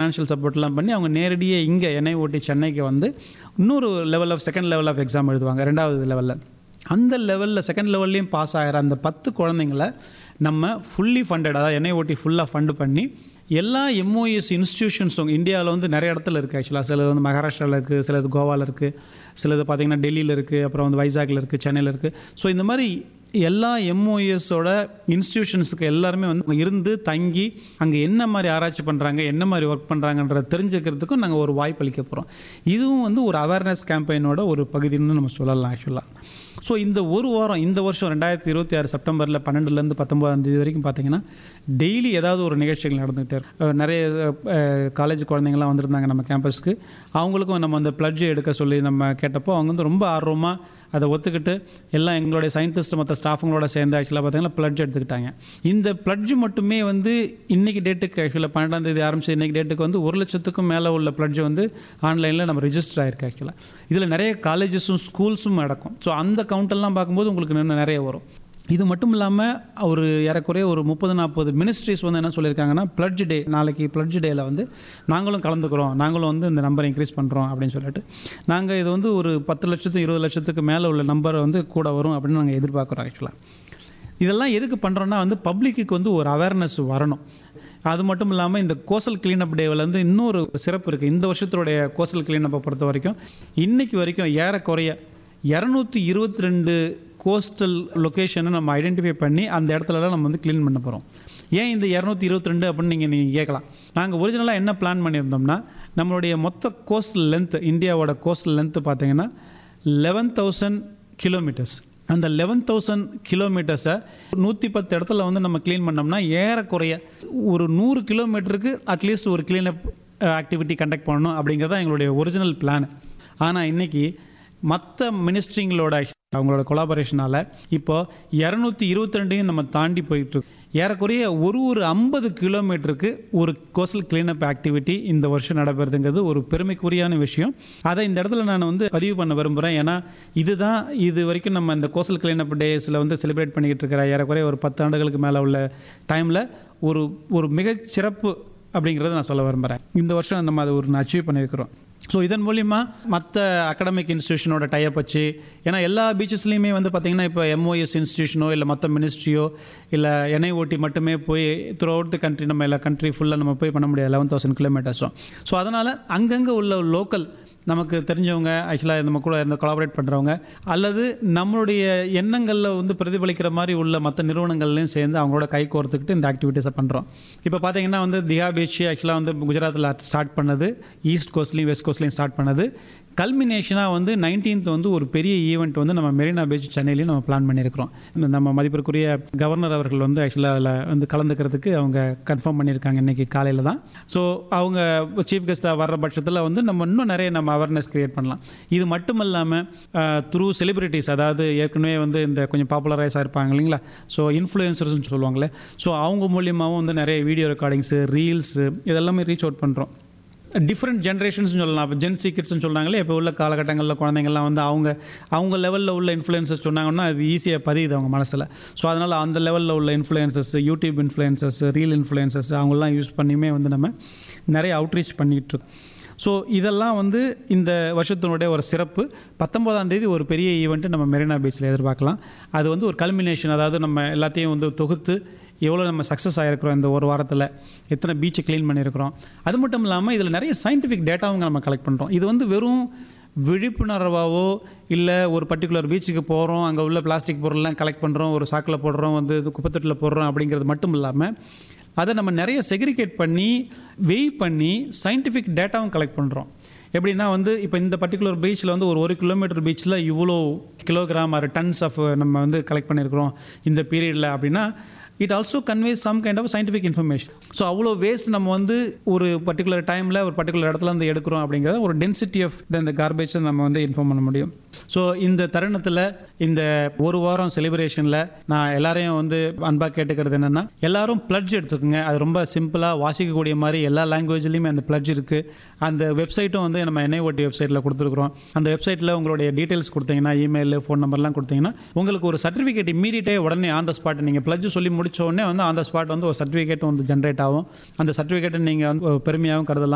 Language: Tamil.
ஃபைனான்ஷியல் சப்போர்ட்லாம் பண்ணி அவங்க நேரடியாக இங்கே என்ஐஓடி சென்னைக்கு வந்து இன்னொரு level of second level of exam எழுதுவாங்க ரெண்டாவது லெவலில் அந்த லெவலில் செகண்ட் லெவல்லையும் பாஸ் ஆகிற அந்த பத்து குழந்தைங்கள நம்ம ஃபுல்லி ஃபண்டட் அதாவது என்ஐஓடி ஃபுல்லாக ஃபண்டு பண்ணி எல்லா எம்ஓஎஸ் இன்ஸ்டிடியூஷன்ஸும் இந்தியாவில் வந்து நிறைய இடத்துல இருக்குது ஆக்சுவலாக சிலது வந்து மகாராஷ்டிராவில் இருக்குது சிலது கோவாவில் இருக்குது சிலது பார்த்திங்கன்னா டெல்லியில் இருக்குது அப்புறம் வந்து வைசாகில் இருக்குது சென்னையில் இருக்குது ஸோ இந்த மாதிரி எல்லா எம்ஓஎஸோட இன்ஸ்டிடியூஷன்ஸுக்கு எல்லாருமே வந்து இருந்து தங்கி அங்கே என்ன மாதிரி ஆராய்ச்சி பண்ணுறாங்க என்ன மாதிரி ஒர்க் பண்ணுறாங்கன்றத தெரிஞ்சுக்கிறதுக்கும் நாங்கள் ஒரு வாய்ப்பு அளிக்க போகிறோம் இதுவும் வந்து ஒரு அவேர்னஸ் கேம்பெயினோட ஒரு பகுதின்னு நம்ம சொல்லலாம் ஆக்சுவலாக ஸோ இந்த ஒரு வாரம் இந்த வருஷம் ரெண்டாயிரத்தி இருபத்தி ஆறு செப்டம்பரில் பன்னெண்டுலேருந்து பத்தொன்பதாம் தேதி வரைக்கும் பார்த்தீங்கன்னா டெய்லி ஏதாவது ஒரு நிகழ்ச்சிகள் நடந்துகிட்டே இருக்கும் அஹ் நிறைய காலேஜ் குழந்தைங்கள்லாம் வந்திருந்தாங்க நம்ம கேம்பஸ்க்கு அவங்களுக்கும் நம்ம அந்த பிளட்ஜ் எடுக்க சொல்லி நம்ம கேட்டப்போ அவங்க வந்து ரொம்ப ஆர்வமாக அதை ஒத்துக்கிட்டு எல்லாம் எங்களுடைய சயின்டிஸ்ட் மற்ற ஸ்டாஃபுங்களோட சேர்ந்து ஆக்சுவலாக பார்த்தீங்கன்னா பிளட்ஜ் எடுத்துக்கிட்டாங்க இந்த பிளட்ஜ் மட்டுமே வந்து இன்னைக்கு டேட்டுக்கு ஆக்சுவலாக பன்னெண்டாம் தேதி ஆரம்பிச்சு இன்னைக்கு டேட்டுக்கு வந்து ஒரு லட்சத்துக்கும் மேலே உள்ள பிளட்ஜ் வந்து ஆன்லைனில் நம்ம ரிஜிஸ்டர் ஆயிருக்கு ஆக்சுவலாக இதில் நிறைய காலேஜஸும் ஸ்கூல்ஸும் நடக்கும் ஸோ அந்த கவுண்டெல்லாம் பார்க்கும்போது உங்களுக்கு இன்னும் நிறைய வரும் இது மட்டும் இல்லாமல் ஒரு ஏறக்குறைய ஒரு முப்பது நாற்பது மினிஸ்ட்ரிஸ் வந்து என்ன சொல்லியிருக்காங்கன்னா பிளட்ஜ் டே நாளைக்கு பிளட்ஜ் டேயில் வந்து நாங்களும் கலந்துக்கிறோம் நாங்களும் வந்து இந்த நம்பரை இன்க்ரீஸ் பண்ணுறோம் அப்படின்னு சொல்லிட்டு நாங்கள் இது வந்து ஒரு பத்து லட்சத்து இருபது லட்சத்துக்கு மேலே உள்ள நம்பர் வந்து கூட வரும் அப்படின்னு நாங்கள் எதிர்பார்க்குறோம் ஆக்சுவலாக இதெல்லாம் எதுக்கு பண்ணுறோன்னா வந்து பப்ளிக்கு வந்து ஒரு அவேர்னஸ் வரணும் அது மட்டும் இல்லாமல் இந்த கோசல் கிளீனப் டேவில் வந்து இன்னொரு சிறப்பு இருக்குது இந்த வருஷத்துடைய கோசல் கிளீனப்பை பொறுத்த வரைக்கும் இன்னைக்கு வரைக்கும் ஏறக்குறைய இரநூத்தி இருபத்தி ரெண்டு கோஸ்டல் லொக்கேஷனை நம்ம ஐடென்டிஃபை பண்ணி அந்த இடத்துலலாம் நம்ம வந்து க்ளீன் பண்ண போகிறோம் ஏன் இந்த இரநூத்தி இருபத்தி ரெண்டு அப்படின்னு நீங்கள் நீங்கள் கேட்கலாம் நாங்கள் ஒரிஜினலாக என்ன பிளான் பண்ணியிருந்தோம்னா நம்மளுடைய மொத்த கோஸ்டல் லென்த் இந்தியாவோட கோஸ்டல் லென்த்து பார்த்தீங்கன்னா லெவன் தௌசண்ட் கிலோமீட்டர்ஸ் அந்த லெவன் தௌசண்ட் கிலோமீட்டர்ஸை நூற்றி பத்து இடத்துல வந்து நம்ம க்ளீன் பண்ணோம்னா ஏறக்குறைய ஒரு நூறு கிலோமீட்டருக்கு அட்லீஸ்ட் ஒரு க்ளீனப் ஆக்டிவிட்டி கண்டக்ட் பண்ணணும் அப்படிங்கிறது தான் எங்களுடைய ஒரிஜினல் பிளான் ஆனால் இன்றைக்கி மற்ற மினிஸ்ட்ரிங்களோட அவங்களோட கொலாபரேஷனால் இப்போ இரநூத்தி இருபத்தி ரெண்டையும் நம்ம தாண்டி போயிட்டு ஏறக்குறைய ஒரு ஒரு ஐம்பது கிலோமீட்டருக்கு ஒரு கோஸ்டல் கிளீனப் ஆக்டிவிட்டி இந்த வருஷம் நடைபெறுதுங்கிறது ஒரு பெருமைக்குரியான விஷயம் அதை இந்த இடத்துல நான் வந்து பதிவு பண்ண விரும்புகிறேன் ஏன்னா இதுதான் இது வரைக்கும் நம்ம இந்த கோஸ்டல் கிளீனப் டேஸில் வந்து செலிப்ரேட் பண்ணிக்கிட்டு இருக்கிற ஏறக்குறைய ஒரு பத்து ஆண்டுகளுக்கு மேலே உள்ள டைமில் ஒரு ஒரு மிகச் சிறப்பு அப்படிங்கிறத நான் சொல்ல விரும்புகிறேன் இந்த வருஷம் நம்ம அதை ஒரு அச்சீவ் பண்ணியிருக்கிறோம் ஸோ இதன் மூலிமா மற்ற அகடமிக் இன்ஸ்டியூஷனோட டைப் வச்சு ஏன்னா எல்லா பீச்சஸ்லையுமே வந்து பார்த்திங்கன்னா இப்போ எம்ஓஎஸ் இன்ஸ்டியூஷனோ இல்லை மற்ற மினிஸ்ட்ரியோ இல்லை என்ஐஓடி மட்டுமே போய் த்ரூ அவுட் தி கண்ட்ரி நம்ம எல்லா கண்ட்ரி ஃபுல்லாக நம்ம போய் பண்ண முடியாது லெவன் தௌசண்ட் கிலோமீட்டர்ஸும் ஸோ அதனால் அங்கங்கே உள்ள லோக்கல் நமக்கு தெரிஞ்சவங்க ஆக்சுவலாக நம்ம கூட இந்த கொலாபரேட் பண்ணுறவங்க அல்லது நம்மளுடைய எண்ணங்களில் வந்து பிரதிபலிக்கிற மாதிரி உள்ள மற்ற நிறுவனங்கள்லையும் சேர்ந்து அவங்களோட கை கோர்த்துக்கிட்டு இந்த ஆக்டிவிட்டீஸை பண்ணுறோம் இப்போ பார்த்தீங்கன்னா வந்து திஹா பீச் ஆக்சுவலாக வந்து குஜராத்தில் ஸ்டார்ட் பண்ணது ஈஸ்ட் கோஸ்ட்லையும் வெஸ்ட் கோஸ்ட்லையும் ஸ்டார்ட் பண்ணது கல்மினேஷனாக வந்து நைன்டீன்த் வந்து ஒரு பெரிய ஈவெண்ட் வந்து நம்ம மெரினா பீச் சென்னையிலையும் நம்ம பிளான் பண்ணியிருக்கிறோம் நம்ம மதிப்பிற்குரிய கவர்னர் அவர்கள் வந்து ஆக்சுவலாக அதில் வந்து கலந்துக்கிறதுக்கு அவங்க கன்ஃபார்ம் பண்ணியிருக்காங்க இன்றைக்கி காலையில் தான் ஸோ அவங்க சீஃப் கெஸ்ட்டாக வர்ற பட்சத்தில் வந்து நம்ம இன்னும் நிறைய நம்ம அவேர்னஸ் க்ரியேட் பண்ணலாம் இது மட்டும் இல்லாமல் த்ரூ செலிபிரிட்டிஸ் அதாவது ஏற்கனவே வந்து இந்த கொஞ்சம் பாப்புலரைஸாக இருப்பாங்க இல்லைங்களா ஸோ இன்ஃப்ளூயன்சர்ஸ்னு சொல்லுவாங்களே ஸோ அவங்க மூலியமாகவும் வந்து நிறைய வீடியோ ரெக்கார்டிங்ஸு ரீல்ஸு இதெல்லாமே ரீச் அவுட் பண்ணுறோம் டிஃப்ரெண்ட் ஜென்ரேஷன்ஸ் சொல்லலாம் இப்போ ஜென்சி கிட்ஸ்னு சொல்கிறாங்களே இப்போ உள்ள காலகட்டங்களில் குழந்தைங்கள்லாம் வந்து அவங்க அவங்க லெவலில் உள்ள இன்ஃப்ளூயன்சஸ் சொன்னாங்கன்னா அது ஈஸியாக பதியுது அவங்க மனசில் ஸோ அதனால் அந்த லெவலில் உள்ள influencers YouTube influencers reel influencers அவங்களாம் யூஸ் பண்ணியுமே வந்து நம்ம நிறைய அவுட்ரீச் பண்ணிகிட்ருக்கோம் ஸோ இதெல்லாம் வந்து இந்த வருஷத்தினுடைய ஒரு சிறப்பு பத்தொம்போதாம் தேதி ஒரு பெரிய ஈவெண்ட்டு நம்ம மெரினா பீச்சில் எதிர்பார்க்கலாம் அது வந்து ஒரு கல்மினேஷன் அதாவது நம்ம எல்லாத்தையும் வந்து தொகுத்து எவ்வளோ நம்ம சக்ஸஸ் ஆகிருக்கிறோம் இந்த ஒரு வாரத்தில் எத்தனை பீச்சை க்ளீன் பண்ணியிருக்கிறோம் அது மட்டும் இல்லாமல் இதில் நிறைய சயின்டிஃபிக் டேட்டாவும் நம்ம கலெக்ட் பண்ணுறோம் இது வந்து வெறும் விழிப்புணர்வாவோ இல்லை ஒரு பர்டிகுலர் பீச்சுக்கு போகிறோம் அங்கே உள்ள பிளாஸ்டிக் பொருள்லாம் கலெக்ட் பண்ணுறோம் ஒரு சாக்கில் போடுறோம் வந்து குப்பத்தட்டில் போடுறோம் அப்படிங்கிறது மட்டும் இல்லாமல் அதை நம்ம நிறைய செக்ரிகேட் பண்ணி வெய் பண்ணி சயின்டிஃபிக் டேட்டாவும் கலெக்ட் பண்ணுறோம் எப்படின்னா வந்து இப்போ இந்த பர்டிகுலர் பீச்சில் வந்து ஒரு ஒரு கிலோமீட்டர் பீச்சில் இவ்வளோ கிலோகிராம் ஆர் டன்ஸ் ஆஃப் நம்ம வந்து கலெக்ட் பண்ணியிருக்கிறோம் இந்த பீரியடில் அப்படின்னா it also conveys some kind of scientific information so அவ்வளோ வேஸ்ட் நம்ம வந்து ஒரு பர்டிகுலர் டைமில் ஒரு பர்டிகுலர் இடத்துல வந்து எடுக்கிறோம் அப்படிங்கிறத ஒரு டென்சிட்டி ஆஃப் இந்த கார்பேஜை நம்ம வந்து இன்ஃபார்ம் பண்ண முடியும் ஸோ இந்த தருணத்தில் இந்த ஒரு வாரம் செலிப்ரேஷனில் நான் எல்லாரையும் வந்து அன்பாக கேட்டுக்கிறது என்னென்னா எல்லாரும் பிளட்ஜ் எடுத்துக்கோங்க அது ரொம்ப சிம்பிளாக வாசிக்கக்கூடிய மாதிரி எல்லா லாங்குவேஜ்லேயுமே அந்த பிளட்ஜ் இருக்குது அந்த வெப்சைட்டும் வந்து நம்ம என்ஐஓடி வெப்சைட்டில் கொடுத்துருக்குறோம் அந்த வெப்சைட்டில் உங்களுடைய டீட்டெயில்ஸ் கொடுத்தீங்கன்னா இமெயில் ஃபோன் நம்பர்லாம் கொடுத்தீங்கன்னா உங்களுக்கு ஒரு சர்டிஃபிகேட் இமீடியட்டே உடனே ஆன் த ஸ்பாட் நீங்கள் பிளட்ஜ் சொல்லி முடிச்ச உடனே வந்து ஆன் த ஸ்பாட் வந்து ஒரு சர்டிஃபிகேட் வந்து ஜென்ரேட் ஆகும் அந்த சர்டிஃபிகேட்டை நீங்கள் வந்து பெருமையாகவும் கருதலாம்